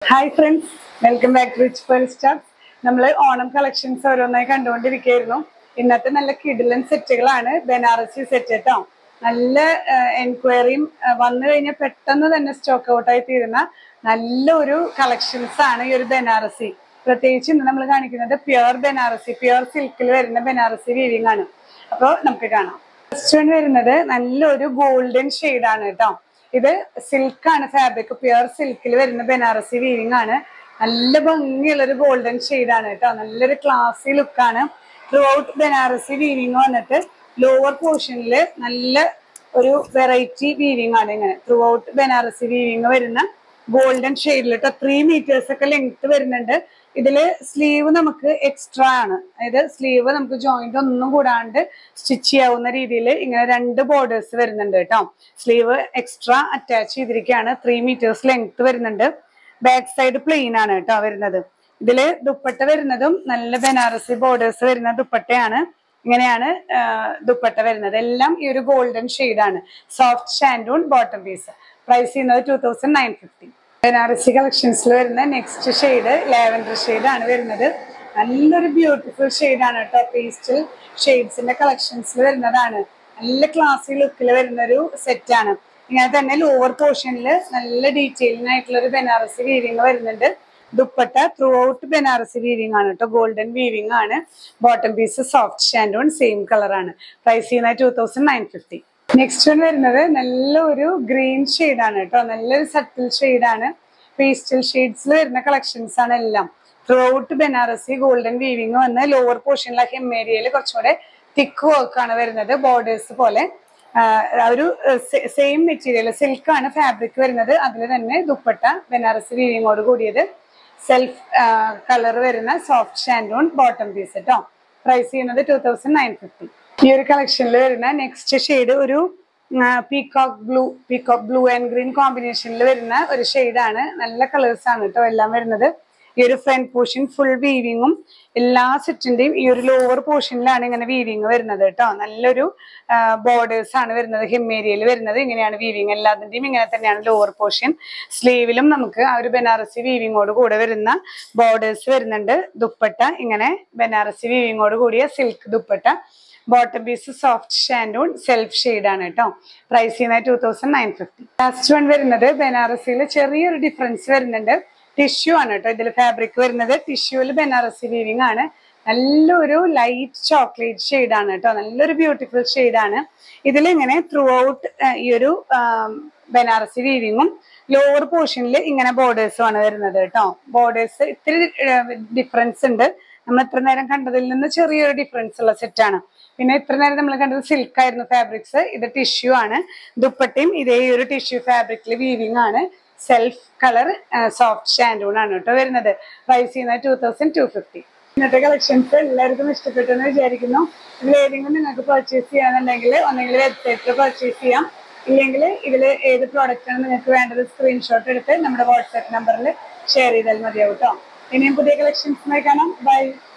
hi friends welcome back to Rich Pearl Stars നമ്മൾ Onam collections ഓരോന്നായി കണ്ടുകൊണ്ടിരിക്കുകയായിരുന്നു ഇന്നത്തെ നല്ല കിഡിലൻ സെറ്റുകളാണ് ബനാറസി സെറ്റ് കേട്ടോ നല്ല എൻക്വയറിയും വന്നു കഴിഞ്ഞാൽ പെട്ടെന്ന് തന്നെ സ്റ്റോക്ക് ഔട്ടായി തീരുന്ന നല്ലൊരു കളക്ഷൻസ് ആണ് ഈ ഒരു ബനാറസി പ്രത്യേകിച്ച് ഇന്ന് നമ്മൾ കാണിക്കുന്നത് പ്യുർ ബനാറസി പ്യുർ സിൽക്കിൽ വരുന്ന ബനാറസി വീവിംഗ് ആണ് അപ്പോൾ നമുക്ക് കാണാം ഫസ്റ്റ് വൺ വരുന്നത് നല്ലൊരു ഗോൾഡൻ ആണ് കേട്ടോ ഇത് സിൽക്കാണ് ഫാബ്രിക് പ്യുർ സിൽക്കിൽ വരുന്ന ബനാറസി വീവിംഗ് ആണ് നല്ല ഭംഗിയുള്ള ഒരു ഗോൾഡൻ ആണ് കേട്ടോ നല്ലൊരു ക്ലാസി ലുക്കാണ് ത്രൂ ഔട്ട് ബനാറസി വീവിംഗ് വന്നിട്ട് ലോവർ പോർഷനിൽ നല്ല ഒരു വെറൈറ്റി വീവിംഗ് ആണ് ഇങ്ങനെ ത്രൂ ഔട്ട് ബനാറസി വീവിംഗ് വരുന്ന ഗോൾഡൻ ഷെയ്ഡിൽ കേട്ടോ ത്രീ മീറ്റേഴ്സ് ഒക്കെ ലെങ്ത് വരുന്നുണ്ട് ഇതില് സ്ലീവ് നമുക്ക് എക്സ്ട്രാ ആണ് അതായത് സ്ലീവ് നമുക്ക് ജോയിന്റ് ഒന്നും കൂടാണ്ട് സ്റ്റിച്ച് ചെയ്യാവുന്ന രീതിയിൽ ഇങ്ങനെ രണ്ട് ബോർഡേഴ്സ് വരുന്നുണ്ട് കേട്ടോ സ്ലീവ് എക്സ്ട്രാ അറ്റാച്ച് ചെയ്തിരിക്കുകയാണ് ത്രീ മീറ്റേഴ്സ് ലെങ്ത് വരുന്നുണ്ട് ബാക്ക് സൈഡ് പ്ലെയിൻ ആണ് കേട്ടോ വരുന്നത് ഇതില് ദുപ്പട്ട വരുന്നതും നല്ല ബനാറസി ബോർഡേഴ്സ് വരുന്ന ദുപ്പട്ടയാണ് ഇങ്ങനെയാണ് ആ, ദുപ്പട്ട വരുന്നത് എല്ലാം ഈ ഒരു ഗോൾഡൻ ആണ് soft shantoon bottom piece price ചെയ്യുന്നത് two thousand nine fifty Banarasi കളക്ഷൻസിൽ വരുന്ന നെക്സ്റ്റ് ഷെയ്ഡ് ലാവൻഡർ ആണ് വരുന്നത് നല്ലൊരു ബ്യൂട്ടിഫുൾ ആണ് കേട്ടോ പേസ്റ്റൽ ഷെയ്ഡ്സിന്റെ കളക്ഷൻസിൽ വരുന്നതാണ് നല്ല ക്ലാസി ലുക്കിൽ വരുന്ന ഒരു സെറ്റ് ആണ് ഇങ്ങനെ തന്നെ ലോവർ പോർഷനിൽ നല്ല ഡീറ്റെയിലിംഗ് ആയിട്ടുള്ള ഒരു ബനാറസി വീവിങ് വരുന്നുണ്ട് dupatta throughout Banarasi weaving ആണ് കേട്ടോ ഗോൾഡൻ വീവിംഗ് ആണ് bottom piece soft shantoon same കളറാണ് പ്രൈസ് ചെയ്യുന്നത് two thousand nine fifty next one വരുന്നത് നല്ലൊരു ഗ്രീൻ ആണ് കേട്ടോ നല്ലൊരു സട്ടിൽ ആണ് പേസ്റ്റൽ ഷെയ്ഡ്സിൽ വരുന്ന കളക്ഷൻസ് ആണ് എല്ലാം throughout Banarasi golden weaving വന്ന് ലോവർ പോർഷനിലെ ഹെം ഏരിയയിൽ കുറച്ചുകൂടെ തിക്ക് വർക്ക് ആണ് വരുന്നത് ബോർഡേഴ്സ് പോലെ ആഹ് ആ ഒരു സെയിം മെറ്റീരിയൽ സിൽക്കാണ് ഫാബ്രിക് വരുന്നത് അതിൽ തന്നെ ദുപ്പട്ട ബനാറസി വീവിങ്ങോട് കൂടിയത് സെൽഫ് കളർ വരുന്ന സോഫ്റ്റ് ഷാൻഡൂൺ ബോട്ടം പീസ് കേട്ടോ പ്രൈസ് ചെയ്യുന്നത് ടൂ തൗസൻഡ് നയൻ ഫിഫ്റ്റി ഈ ഒരു കളക്ഷനിൽ വരുന്ന നെക്സ്റ്റ് ഷെയ്ഡ് ഒരു peacock blue peacock blue and green കോമ്പിനേഷനിൽ വരുന്ന ഒരു ഷെയ്ഡാണ് നല്ല കളേഴ്സ് ആണ് കേട്ടോ എല്ലാം വരുന്നത് ഈ ഒരു ഫ്രണ്ട് പോർഷൻ ഫുൾ വീവിങ്ങും എല്ലാ സെറ്റിന്റെയും ഈ ഒരു ലോവർ പോർഷനിലാണ് ഇങ്ങനെ വീവിങ് വരുന്നത് കേട്ടോ നല്ലൊരു ബോർഡേഴ്സ് ആണ് വരുന്നത് ഹിമ്മേരിയയിൽ വരുന്നത് ഇങ്ങനെയാണ് വീവിങ് എല്ലാത്തിന്റെയും ഇങ്ങനെ തന്നെയാണ് ലോവർ പോർഷൻ സ്ലീവിലും നമുക്ക് ആ ഒരു ബനാറസി വീവിങ്ങോട് കൂടെ വരുന്ന ബോർഡേഴ്സ് വരുന്നുണ്ട് ദുപ്പട്ട ഇങ്ങനെ ബനാറസി വീവിങ്ങോട് കൂടിയ silk dupatta bottom piece soft shantoon self shade ആണ് കേട്ടോ പ്രൈസ് ചെയ്യുന്നത് two thousand nine fifty last one വരുന്നത് ബനാറസിയിൽ ചെറിയൊരു ഡിഫറൻസ് വരുന്നുണ്ട് ടിഷ്യൂ ആണ് കേട്ടോ ഇതിൽ ഫാബ്രിക് വരുന്നത് ടിഷ്യൂവിൽ ബനാറസി വീവിംഗ് ആണ് നല്ലൊരു ലൈറ്റ് ചോക്ലേറ്റ് ഷെയ്ഡ് ആണ് കേട്ടോ നല്ലൊരു ബ്യൂട്ടിഫുൾ ഷെയ്ഡ് ആണ് ഇതിൽ ഇങ്ങനെ ത്രൂ ഔട്ട് ഈ ഒരു ആം, ബനാറസി വീവിങ്ങും ലോവർ പോർഷനിൽ ഇങ്ങനെ ബോർഡേഴ്സും ആണ് വരുന്നത് കേട്ടോ ബോർഡേഴ്സ് ഇത്തിരി ഡിഫറൻസ് ഉണ്ട് നമ്മൾ ഇത്ര നേരം കണ്ടതിൽ നിന്ന് ചെറിയൊരു ഡിഫറൻസ് ഉള്ള സെറ്റാണ് പിന്നെ ഇത്ര നേരം നമ്മൾ കണ്ടത് സിൽക്ക് ആയിരുന്നു ഫാബ്രിക്സ് ഇത് ടിഷ്യൂ ആണ് ദുപ്പട്ടയും ഇതേ ഒരു ടിഷ്യൂ ഫാബ്രിക്കിൽ വീവിംഗ് ആണ് സെൽഫ് കളർ സോഫ്റ്റ് ഷാൻഡൂൺ ആണ് കേട്ടോ വരുന്നത് പ്രൈസ് ചെയ്യുന്നത് ടൂ തൗസൻഡ് ടു ഫിഫ്റ്റി ഇന്നത്തെ കളക്ഷൻസ് എല്ലാവർക്കും ഇഷ്ടപ്പെട്ടു എന്ന് വിചാരിക്കുന്നു ഇതിൽ ഏതെങ്കിലും നിങ്ങൾക്ക് പർച്ചേസ് ചെയ്യാന്നുണ്ടെങ്കിൽ ഒന്നെങ്കിൽ വെബ്സൈറ്റിൽ പർച്ചേസ് ചെയ്യാം ഇല്ലെങ്കിൽ ഇതിൽ ഏത് പ്രോഡക്റ്റ് ആണ് നിങ്ങൾക്ക് വേണ്ടത് സ്ക്രീൻഷോട്ട് എടുത്ത് നമ്മുടെ വാട്സാപ്പ് നമ്പറിൽ ഷെയർ ചെയ്താൽ മതിയാവും കേട്ടോ ഇനിയും പുതിയ കളക്ഷൻസുമായി കാണാം ബൈ